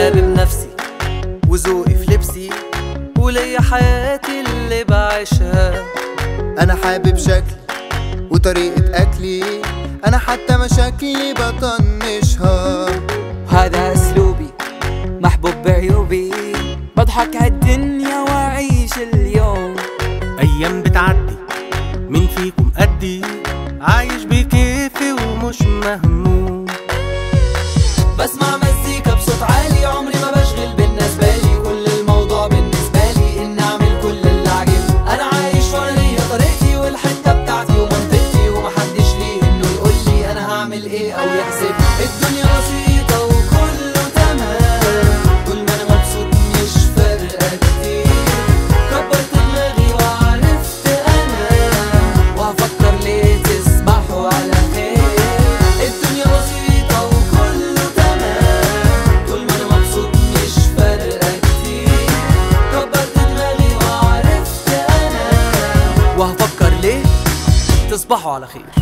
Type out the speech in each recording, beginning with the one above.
حابب نفسي وذوقي في لبسي وليا حياتي اللي بعيشها انا حابب شكلي وطريقة اكلي انا حتى مشاكلي بطنشها هذا اسلوبي محبوب بعيوبي بضحك هالدنيا واعيش اليوم ايام بتعدي مين فيكم قدي عايش بكيفي ومش مهموم بسمع مزيكا بصوت عالي عمري ما بشغل بالنسبة لي كل الموضوع بالنسبة لي إن أعمل كل اللي عاجبني أنا عايش وأنا ليا طريقتي والحتة بتاعتي ومنطقتي ومحدش ليه إنه يقول لي أنا هعمل إيه أو يحسب الدنيا بسيطة وكله تمام طول ما أنا مبسوط مش فارقة كتير كبرت دماغي وعرفت أنا وهفكر ليه تسمحوا على خير الدنيا بسيطة وكله تمام طول ما أنا مبسوط مش فارقة كتير كبرت دماغي وعرفت أنا وهفكر ليه تصبحوا على خير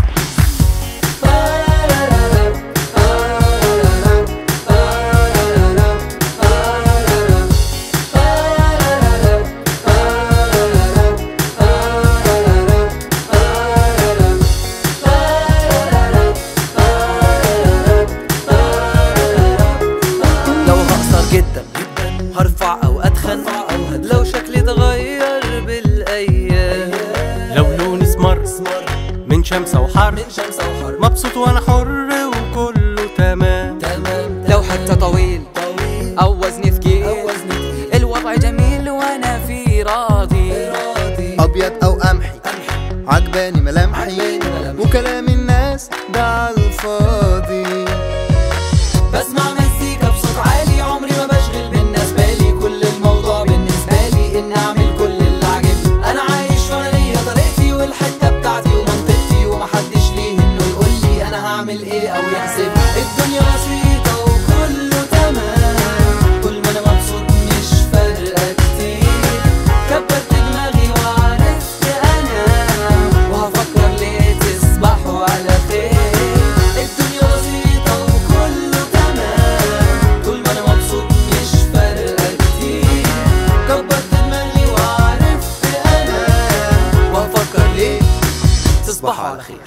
لو هقصر جدا هرفع او اتخن لو شكلي اتغير بالايام لو لوني اسمر من شمسة وحر من شمس او حر مبسوط وانا حر وكله تمام تمام لو حتى طويل طويل او وزني ثقيل او وزني تقيل الوضع جميل وانا فيه راضي راضي ابيض او قمحي عجباني ملامحي عجباني ملامحي. وكلام الناس ده عالفاضي بسمع مزيكا بصوت عالي عمري ما بشغل بالنسبة لي كل الموضوع بالنسبة لي إن أعمل كل اللي عاجبني أنا عايش وأنا ليا طريقتي والحتة بتاعتي ومنطقتي ومحدش ليه إنه يقول لي أنا هعمل إيه أو يحسب الدنيا بسيطة وكله تمام طول ما أنا مبسوط مش فارقة كتير كبرت دماغي وعرفت أنا وهفكر ليه تصبحوا على خير الدنيا بسيطة وكله تمام طول ما أنا مبسوط مش فارقة كتير كبرت دماغي وعرفت أنا وهفكر ليه تصبحوا على خير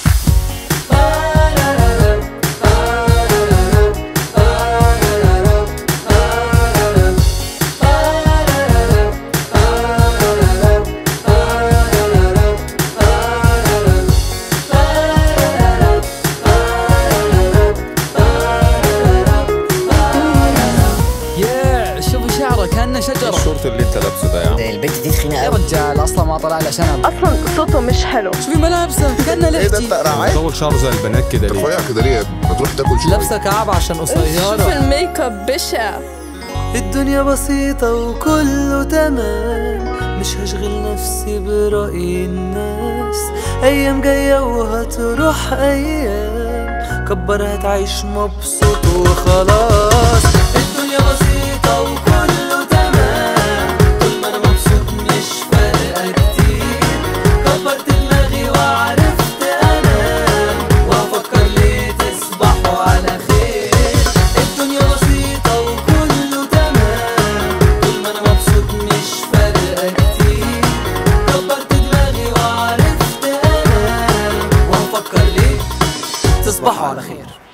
يا شوف شعره كانه شجره الشورت اللي انت لابسه ده يا عم البنت دي تخينه يا قوي رجال اصلا ما طلع له شنب اصلا صوته مش حلو شوفي ملابسه كانه ايه ده لحتي انت قرعاي طول شعره زي البنات كده ليه رفيع كده ليه ما تروح تاكل شويه لابسة كعب عشان شوف قصيرة الميك اب بشع الدنيا بسيطة وكله تمام مش هشغل نفسي برأي الناس أيام جاية وهتروح أيام كبر هتعيش مبسوط وخلاص الدنيا بسيطة وكله تمام طول ما أنا مبسوط مش فارقة كتير كبرت دماغي وعرفت أنام وهفكر ليه تصبحوا على خير الدنيا بسيطة وكله تمام طول ما أنا مبسوط مش فارقة كتير كبرت دماغي وعرفت أنام وهفكر ليه تصبحوا على خير